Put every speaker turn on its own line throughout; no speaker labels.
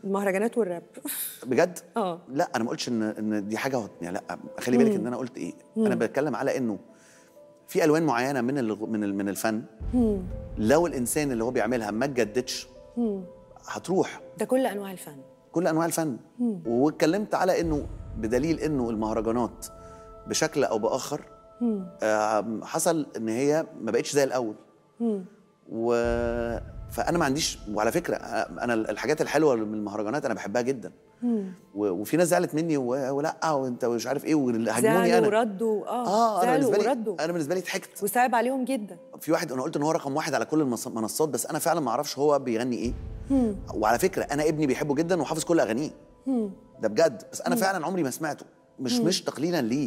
المهرجانات والراب
بجد
اه
لا انا ما قلتش ان ان دي حاجه يعني لا خلي بالك ان انا قلت ايه انا بتكلم على انه في الوان معينه من الغ- من ال- من الفن لو الانسان اللي هو بيعملها ما اتجددش هتروح
ده كل انواع الفن
كل انواع الفن واتكلمت على انه بدليل انه المهرجانات بشكل او باخر آه، حصل ان هي ما بقتش زي الاول و فانا ما عنديش وعلى فكره آه، انا الحاجات الحلوه من المهرجانات انا بحبها جدا و- وفي ناس زعلت مني و- ولا وانت مش عارف ايه وهاجموني
زعلوا
انا
وردوا اه,
اه انا
زعلوا
بالنسبه لي
وردوا
انا بالنسبه لي ضحكت
وصعب عليهم جدا
في واحد انا قلت ان هو رقم واحد على كل المنص- المنصات بس انا فعلا ما اعرفش هو بيغني ايه وعلى فكره انا ابني بيحبه جدا وحافظ كل اغانيه ده بجد بس انا فعلا عمري ما سمعته مش مش تقليلا ليه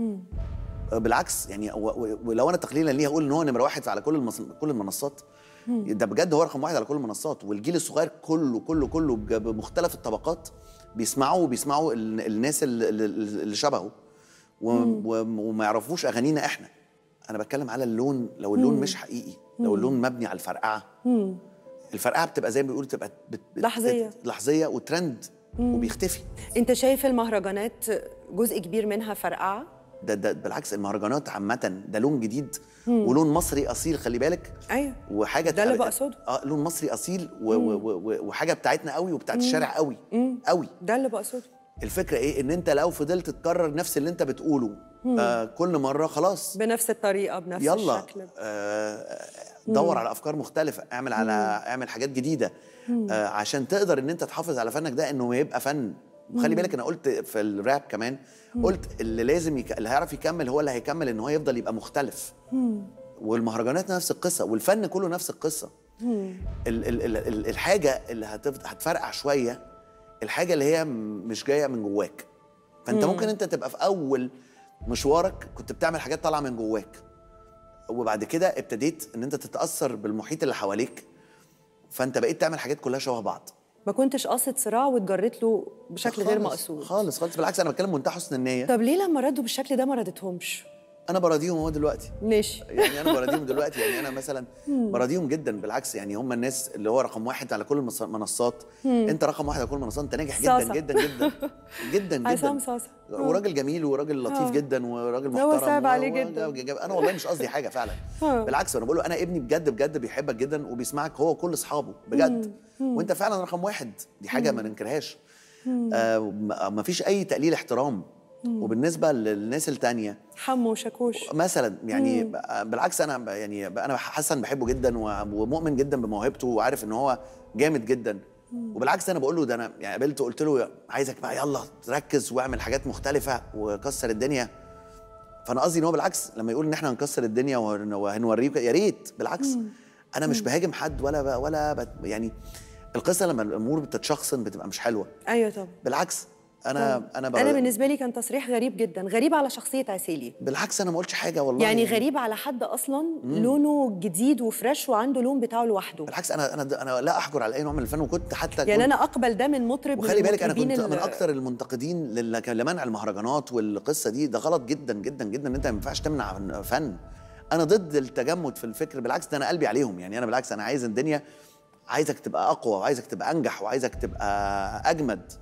بالعكس يعني و- و- ولو انا تقليلا ليه هقول ان هو نمره واحد على كل المص... كل المنصات ده بجد هو رقم واحد على كل المنصات والجيل الصغير كله كله كله بج- بمختلف الطبقات بيسمعوا وبيسمعوا ال- الناس اللي, اللي شبهه و... و... وما يعرفوش اغانينا احنا انا بتكلم على اللون لو اللون مش حقيقي لو اللون مبني على الفرقعه الفرقعه بتبقى زي ما بيقولوا بتبقى بت... بت...
لحظية.
بت... لحظيه وترند وبيختفي
انت شايف المهرجانات جزء كبير منها فرقعه
ده, ده بالعكس المهرجانات عامه ده لون جديد ولون مصري اصيل خلي بالك
ايوه
وحاجه
ده اللي
تق-
بقصده.
اه لون مصري اصيل و... و... و... وحاجه بتاعتنا قوي وبتاعت الشارع قوي قوي
ده اللي بقصده
الفكره ايه ان انت لو فضلت تكرر نفس اللي انت بتقوله آه كل مره خلاص
بنفس الطريقه بنفس
يلا
الشكل
آه دور على افكار مختلفه اعمل على اعمل حاجات جديده آه عشان تقدر ان انت تحافظ على فنك ده انه يبقى فن وخلي بالك انا قلت في الراب كمان قلت اللي لازم يك... اللي هيعرف يكمل هو اللي هيكمل ان هو يفضل يبقى مختلف والمهرجانات نفس القصه والفن كله نفس القصه ال ال ال ال الحاجه اللي هتف... هتفرقع شويه الحاجه اللي هي م- مش جايه من جواك فانت ممكن انت تبقى في اول مشوارك كنت بتعمل حاجات طالعه من جواك وبعد كده ابتديت ان انت تتاثر بالمحيط اللي حواليك فانت بقيت تعمل حاجات كلها شبه بعض
ما كنتش قاصد صراع واتجريت له بشكل غير
خالص-
مقصود
خالص خالص بالعكس انا بتكلم منتهى حسن النيه
طب ليه لما ردوا بالشكل ده ما ردتهمش
انا براضيهم اهو دلوقتي
ماشي
يعني انا براضيهم دلوقتي يعني انا مثلا براضيهم جدا بالعكس يعني هم الناس اللي هو رقم واحد على كل المص- المنصات انت رقم واحد على كل المنصات انت ناجح جدا
صاصة.
جدا جدا جدا
عصام
جدا
صاصة.
وراجل جميل وراجل لطيف
آه.
جدا وراجل
هو
محترم
صعب
و-
عليه
و-
جدا.
وجاب- انا والله مش قصدي حاجه فعلا
آه.
بالعكس انا بقول له انا ابني بجد بجد بيحبك جدا وبيسمعك هو وكل اصحابه بجد وانت فعلا رقم واحد دي حاجه ما ننكرهاش آه ما فيش اي تقليل احترام وبالنسبه للناس التانيه
حمو وشاكوش
مثلا يعني بالعكس انا ب- يعني انا حسن بحبه جدا و- ومؤمن جدا بموهبته وعارف ان هو جامد جدا وبالعكس انا بقول له ده انا يعني قابلته قلت له عايزك بقى يلا تركز واعمل حاجات مختلفه وكسر الدنيا فانا قصدي ان هو بالعكس لما يقول ان احنا هنكسر الدنيا وهن- وهنوريك يا ريت بالعكس انا مش بهاجم حد ولا ب- ولا بت يعني القصه لما الامور بتتشخصن بتبقى مش حلوه
ايوه طبعا
بالعكس انا
طبعاً.
انا
انا
بر-
بالنسبه لي كان تصريح غريب جدا غريب على شخصيه عسيلي
بالعكس انا ما قلتش حاجه والله
يعني غريب على حد اصلا لونه جديد وفريش وعنده لون بتاعه لوحده
بالعكس انا انا انا لا احجر على اي نوع من الفن وكنت حتى
يعني
كنت
انا اقبل ده من مطرب
وخلي بالك انا
المطربين
كنت من
ال-
اكتر المنتقدين لل- لمنع المهرجانات والقصه دي ده غلط جدا جدا جدا ان انت ما ينفعش تمنع فن انا ضد التجمد في الفكر بالعكس ده انا قلبي عليهم يعني انا بالعكس انا عايز الدنيا عايزك تبقى اقوى وعايزك تبقى انجح وعايزك تبقى اجمد